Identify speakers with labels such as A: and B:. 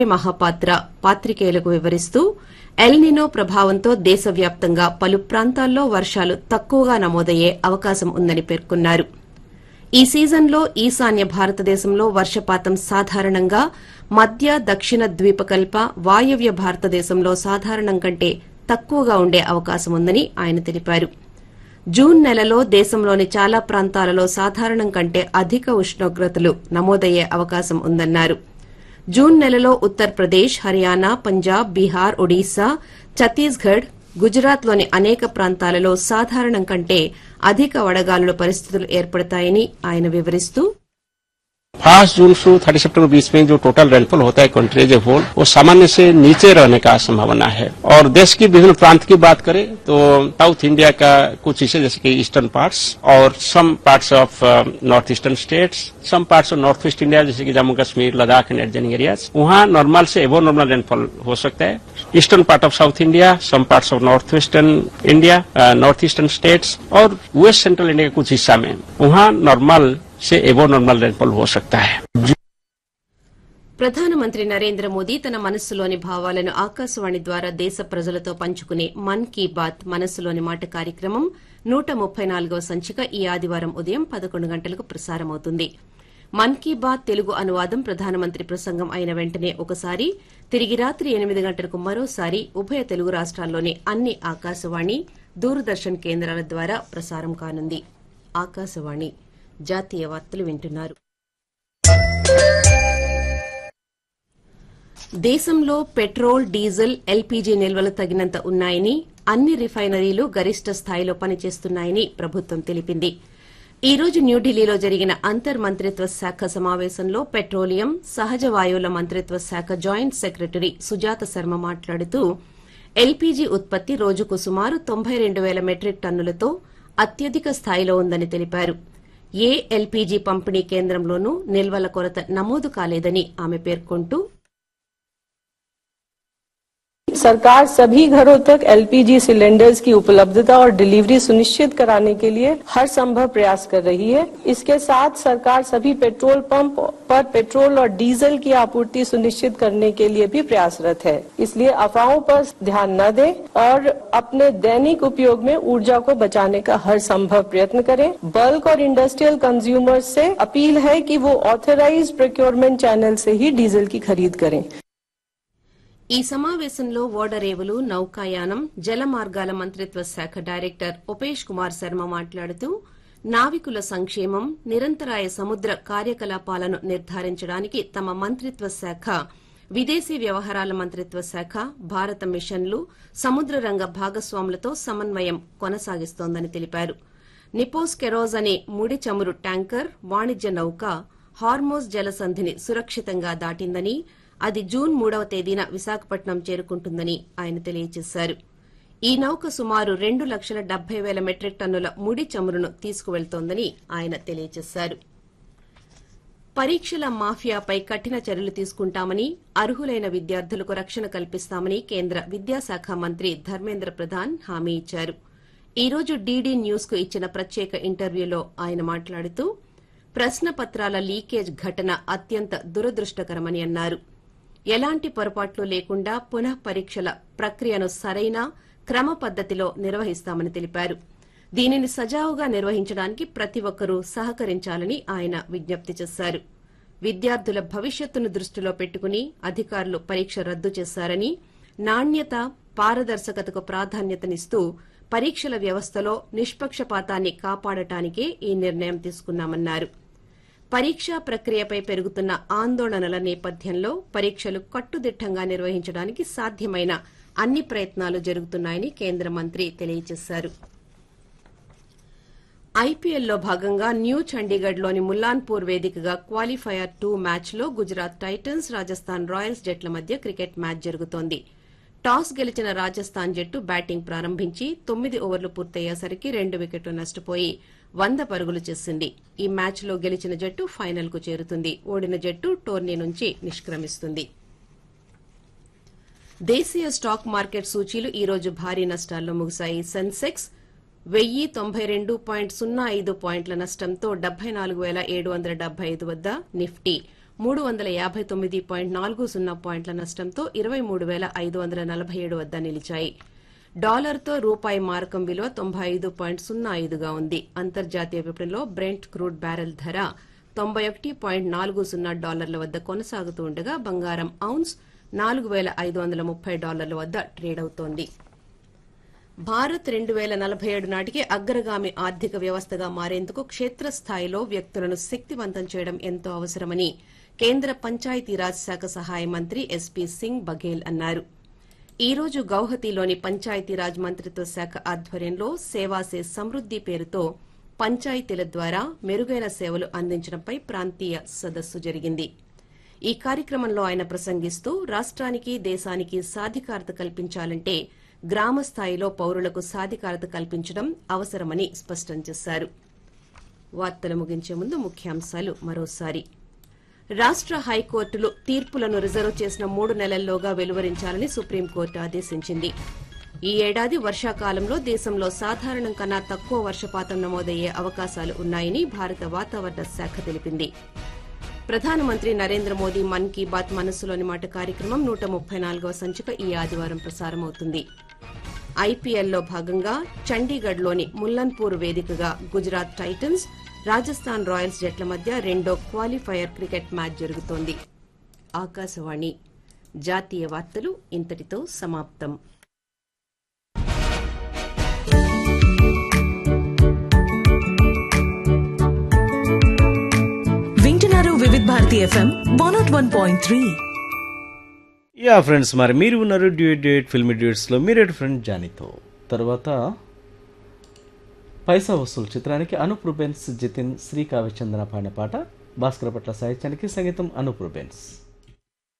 A: మహాపాత్ర పాత్రికేయులకు వివరిస్తూ ఎల్నినో ప్రభావంతో దేశవ్యాప్తంగా పలు ప్రాంతాల్లో వర్షాలు తక్కువగా నమోదయ్యే అవకాశం ఉందని పేర్కొన్నారు ఈ సీజన్లో ఈశాన్య భారతదేశంలో వర్షపాతం సాధారణంగా మధ్య దక్షిణ ద్వీపకల్ప వాయవ్య భారతదేశంలో సాధారణం కంటే తక్కువగా ఉండే అవకాశం ఉందని ఆయన తెలిపారు జూన్ నెలలో దేశంలోని చాలా ప్రాంతాలలో సాధారణం కంటే అధిక ఉష్ణోగ్రతలు నమోదయ్యే అవకాశం ఉందన్నారు జూన్ నెలలో ఉత్తరప్రదేశ్ హర్యానా పంజాబ్ బీహార్ ఒడిశా ఛత్తీస్గఢ్ గుజరాత్లోని అనేక ప్రాంతాలలో సాధారణం కంటే అధిక వడగాలుల పరిస్థితులు ఏర్పడతాయని ఆయన వివరిస్తూ
B: फर्स्ट जून से थर्टी सितंबर बीच में जो टोटल रेनफॉल होता है कंट्री एज ए होल वो सामान्य से नीचे रहने का संभावना है और देश की विभिन्न प्रांत की बात करें तो साउथ इंडिया का कुछ हिस्से जैसे कि ईस्टर्न पार्ट्स और some parts of north eastern states some parts of north west India जैसे कि Jammu Kashmir Ladakh and adjoining areas वहाँ नॉर्मल से एवो नॉर्मल रेनफॉल हो सकता है eastern part of south India some parts of north western India north eastern states और west central India के कुछ हिस्सा में वहाँ नॉर्मल से एवो नॉर्मल रेनफॉल हो सकता है
A: ప్రధానమంత్రి నరేంద్ర మోదీ తన మనస్సులోని భావాలను ఆకాశవాణి ద్వారా దేశ ప్రజలతో పంచుకునే మన్ కీ బాత్ మనస్సులోని మాట కార్యక్రమం నూట ముప్పై నాలుగవ సంచిక ఈ ఆదివారం ఉదయం పదకొండు గంటలకు ప్రసారమవుతుంది మన్ కీ బాత్ తెలుగు అనువాదం ప్రధానమంత్రి ప్రసంగం అయిన వెంటనే ఒకసారి తిరిగి రాత్రి ఎనిమిది గంటలకు మరోసారి ఉభయ తెలుగు రాష్ట్రాల్లోని అన్ని ఆకాశవాణి దూరదర్శన్ కేంద్రాల ద్వారా ప్రసారం కానుంది ఆకాశవాణి జాతీయ వార్తలు వింటున్నారు దేశంలో పెట్రోల్ డీజిల్ ఎల్పీజీ నిల్వలు తగినంత ఉన్నాయని అన్ని రిఫైనరీలు గరిష్ట స్థాయిలో పనిచేస్తున్నాయని ప్రభుత్వం తెలిపింది ఈ రోజు న్యూఢిల్లీలో జరిగిన అంతర్ మంత్రిత్వ శాఖ సమావేశంలో పెట్రోలియం సహజ వాయువుల మంత్రిత్వ శాఖ జాయింట్ సెక్రటరీ సుజాత శర్మ మాట్లాడుతూ ఎల్పీజీ ఉత్పత్తి రోజుకు సుమారు తొంభై రెండు వేల మెట్రిక్ టన్నులతో అత్యధిక స్థాయిలో ఉందని తెలిపారు ఏ ఎల్పీజీ పంపిణీ కేంద్రంలోనూ నిల్వల కొరత నమోదు కాలేదని ఆమె పేర్కొంటూ
C: सरकार सभी घरों तक एलपीजी सिलेंडर्स की उपलब्धता और डिलीवरी सुनिश्चित कराने के लिए हर संभव प्रयास कर रही है इसके साथ सरकार सभी पेट्रोल पंप पर पेट्रोल और डीजल की आपूर्ति सुनिश्चित करने के लिए भी प्रयासरत है इसलिए अफवाहों पर ध्यान न दें और अपने दैनिक उपयोग में ऊर्जा को बचाने का हर संभव प्रयत्न करें बल्क और इंडस्ट्रियल कंज्यूमर्स से अपील है कि वो ऑथराइज प्रोक्योरमेंट चैनल से ही डीजल की खरीद करें
A: ఈ సమావేశంలో ఓడరేవులు నౌకాయానం జలమార్గాల మంత్రిత్వ శాఖ డైరెక్టర్ ఉపేష్ కుమార్ శర్మ మాట్లాడుతూ నావికుల సంక్షేమం నిరంతరాయ సముద్ర కార్యకలాపాలను నిర్ధారించడానికి తమ మంత్రిత్వ శాఖ విదేశీ వ్యవహారాల మంత్రిత్వ శాఖ భారత మిషన్లు సముద్ర రంగ భాగస్వాములతో సమన్వయం కొనసాగిస్తోందని తెలిపారు నిపోస్ కెరోజ్ అనే ముడి చమురు ట్యాంకర్ వాణిజ్య నౌక హార్మోజ్ జలసంధిని సురక్షితంగా దాటిందని అది జూన్ మూడవ తేదీన విశాఖపట్నం చేరుకుంటుందని ఆయన తెలియజేశారు ఈ నౌక సుమారు రెండు లక్షల డెబ్బై వేల మెట్రిక్ టన్నుల ముడి చమురును తీసుకువెళ్తోందని ఆయన తెలియజేశారు పరీక్షల మాఫియాపై కఠిన చర్యలు తీసుకుంటామని అర్హులైన విద్యార్థులకు రక్షణ కల్పిస్తామని కేంద్ర విద్యాశాఖ మంత్రి ధర్మేంద్ర ప్రధాన్ హామీ ఇచ్చారు ఈ రోజు డీడీ న్యూస్ కు ఇచ్చిన ప్రత్యేక ఇంటర్వ్యూలో ఆయన మాట్లాడుతూ ప్రశ్నపత్రాల లీకేజ్ ఘటన అత్యంత దురదృష్టకరమని అన్నారు ఎలాంటి పొరపాట్లు లేకుండా పునః పరీక్షల ప్రక్రియను సరైన క్రమ పద్దతిలో నిర్వహిస్తామని తెలిపారు దీనిని సజావుగా నిర్వహించడానికి ప్రతి ఒక్కరూ సహకరించాలని ఆయన విజ్ఞప్తి చేశారు విద్యార్థుల భవిష్యత్తును దృష్టిలో పెట్టుకుని అధికారులు పరీక్ష రద్దు చేశారని నాణ్యత పారదర్శకతకు ప్రాధాన్యతనిస్తూ పరీక్షల వ్యవస్థలో నిష్పక్షపాతాన్ని కాపాడటానికే ఈ నిర్ణయం తీసుకున్నామన్నారు పరీక్షా ప్రక్రియపై పెరుగుతున్న ఆందోళనల నేపథ్యంలో పరీక్షలు కట్టుదిట్టంగా నిర్వహించడానికి సాధ్యమైన అన్ని ప్రయత్నాలు జరుగుతున్నాయని కేంద్ర మంత్రి తెలియజేశారు ఐపీఎల్లో భాగంగా న్యూ చండీగఢ్లోని ముల్లాన్పూర్ వేదికగా క్వాలిఫైయర్ టూ మ్యాచ్లో గుజరాత్ టైటన్స్ రాజస్థాన్ రాయల్స్ జట్ల మధ్య క్రికెట్ మ్యాచ్ జరుగుతోంది టాస్ గెలిచిన రాజస్థాన్ జట్టు బ్యాటింగ్ ప్రారంభించి తొమ్మిది ఓవర్లు పూర్తయ్యేసరికి రెండు వికెట్లు నష్టపోయి వంద పరుగులు చేసింది ఈ మ్యాచ్లో గెలిచిన జట్టు ఫైనల్కు చేరుతుంది ఓడిన జట్టు టోర్నీ నుంచి నిష్క్రమిస్తుంది దేశీయ స్టాక్ మార్కెట్ సూచీలు ఈ రోజు భారీ నష్టాల్లో ముగిశాయి సెన్సెక్స్ వెయ్యి తొంభై రెండు పాయింట్ సున్నా ఐదు పాయింట్ల నష్టంతో డెబ్బై నాలుగు వేల ఏడు వందల డెబ్బై ఐదు వద్ద నిఫ్టీ మూడు వందల యాభై తొమ్మిది పాయింట్ నాలుగు సున్నా పాయింట్ల నష్టంతో ఇరవై మూడు వేల ఐదు వందల నలభై ఏడు వద్ద నిలిచాయి డాలర్తో రూపాయి మారకం విలువ తొంభై ఐదు పాయింట్ సున్నా ఐదుగా ఉంది అంతర్జాతీయ విపణిలో బ్రెంట్ క్రూడ్ బ్యారెల్ ధర తొంభై ఒకటి పాయింట్ నాలుగు సున్నా డాలర్ల వద్ద కొనసాగుతూ ఉండగా బంగారం ఔన్స్ నాలుగు వేల ఐదు వందల ముప్పై డాలర్ల వద్ద ట్రేడ్ అవుతోంది భారత్ రెండు వేల నలభై ఏడు నాటికి అగ్రగామి ఆర్థిక వ్యవస్థగా మారేందుకు క్షేత్రస్థాయిలో వ్యక్తులను శక్తివంతం చేయడం ఎంతో అవసరమని కేంద్ర పంచాయతీరాజ్ శాఖ సహాయ మంత్రి ఎస్పీ సింగ్ బఘేల్ అన్నారు ఈ రోజు గౌహతిలోని పంచాయతీరాజ్ మంత్రిత్వ శాఖ ఆధ్వర్యంలో సేవాసే సమృద్ది పేరుతో పంచాయతీల ద్వారా మెరుగైన సేవలు అందించడంపై ప్రాంతీయ సదస్సు జరిగింది ఈ కార్యక్రమంలో ఆయన ప్రసంగిస్తూ రాష్ట్రానికి దేశానికి సాధికారత కల్పించాలంటే గ్రామ స్థాయిలో పౌరులకు సాధికారత కల్పించడం అవసరమని స్పష్టం చేశారు వార్తలు ముగించే ముందు ముఖ్యాంశాలు మరోసారి రాష్ట్ర హైకోర్టులు తీర్పులను రిజర్వ్ చేసిన మూడు నెలల్లోగా వెలువరించాలని సుప్రీంకోర్టు ఆదేశించింది ఈ ఏడాది వర్షాకాలంలో దేశంలో సాధారణం కన్నా తక్కువ వర్షపాతం నమోదయ్యే అవకాశాలు ఉన్నాయని భారత వాతావరణ శాఖ తెలిపింది ప్రధానమంత్రి నరేంద్ర మోదీ మన్ కీ బాత్ మనస్సులోని మాట కార్యక్రమం నూట ముప్పై నాలుగవ సంచిక ఈ ఆదివారం ప్రసారమవుతుంది ఐపీఎల్లో భాగంగా చండీగఢ్లోని ముల్లన్పూర్ వేదికగా గుజరాత్ టైటన్స్ రాజస్థాన్ రాయల్స్ జట్ల మధ్య రెండో క్వాలిఫైయర్ క్రికెట్ మ్యాచ్ జరుగుతోంది ఆకాశవాణి జాతీయ వార్తలు ఇంతటితో సమాప్తం
D: వింటున్నారు Vividh Bharati FM one nought one point three
E: ya friends మరి మీరు ఉన్నారు డ్యూట్ డ్యూట్ ఫిల్మ్ డ్యూట్స్లో మీరేటి ఫ్రెండ్ జానీతో తర్వాత పైసా వసూలు చిత్రానికి అనూప్ రుబెన్స్ జితిన్ శ్రీ కావ్యచందన పాడిన పాట భాస్కర్ పట్ల సాహిత్యానికి సంగీతం అనూప్ రుబెన్స్